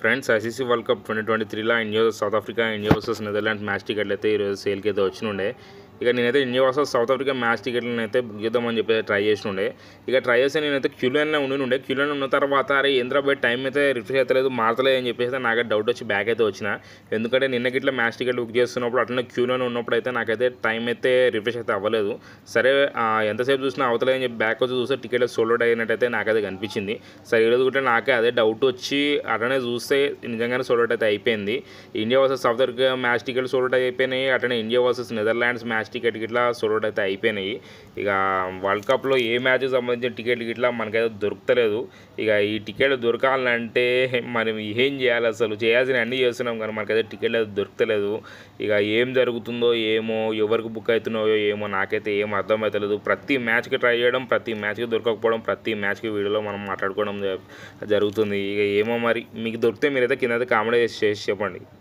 friends ICC world cup twenty twenty త్రీలో India South Africa India versus Netherlands match టికెట్లు అయితే ఈరోజు సేల్కి అయితే వచ్చినుండే ఇక నేనైతే India versus South Africa match టికెట్లను అయితే బుక్ చేద్దామని చెప్పి ట్రై చేసినుండే ఇక ట్రై చేస్తే నేనైతే క్యూలైన్లో ఉండి ఉండే క్యూలైన్ ఉన్న తర్వాత అరే ఏంద్రా బై టైం అయితే రిఫ్రెష్ అవుతలేదు మారతలేదు అని చెప్పేసి నాకైతే డౌట్ వచ్చి బ్యాక్ అయితే వచ్చిన ఎందుకంటే నిన్న గిట్ల మ్యాచ్ టికెట్ బుక్ చేస్తున్నప్పుడు అట్లనే క్యూలైన్ ఉన్నప్పుడు అయితే నాకైతే టైం అయితే రిఫ్రెష్ అయితే అవ్వలేదు సరే ఆ, ఎంతసేపు చూసినా అవతలేదని చెప్పి బ్యాక్ వచ్చి చూస్తే టికెట్ సోల్డ్ అవుట్ అయినట్టయితే నాకైతే కనిపించింది సరే ఈరోజు కూడా నాకే అదే డౌట్ వచ్చి అట్లనే చూస్తే నిజంగానే సోల్డ్ అవుట్ అయితే అయిపోయింది India versus South Africa match ticket sold out అయిపోయినాయి అట్లనే India versus Netherlands match ticket గిట్లా సోల్డ్ అవుట్ అయితే అయిపోయినాయి ఇక వరల్డ్ కప్లో ఏ మ్యాచ్కి సంబంధించిన టికెట్ గిట్లా మనకైతే దొరుకుతలేదు ఇక ఈ టికెట్ దొరకాలంటే మనం ఏం చేయాలి అసలు చేయాల్సిన అన్నీ చేస్తున్నాం కానీ మనకైతే టికెట్ అయితే దొరుకుతలేదు ఇక ఏం జరుగుతుందో ఏమో ఎవరికి బుక్ అవుతున్నాయో ఏమో నాకైతే ఏం అర్థమవుతలేదు ప్రతి మ్యాచ్కి ట్రై చేయడం ప్రతి మ్యాచ్కి దొరకకపోవడం ప్రతి మ్యాచ్కి వీడియోలో మనం మాట్లాడుకోవడం జ- జరుగుతుంది ఇక ఏమో మరి మీకు దొరికితే మీరైతే కింద కామెంట్ చేసి చేసి చెప్పండి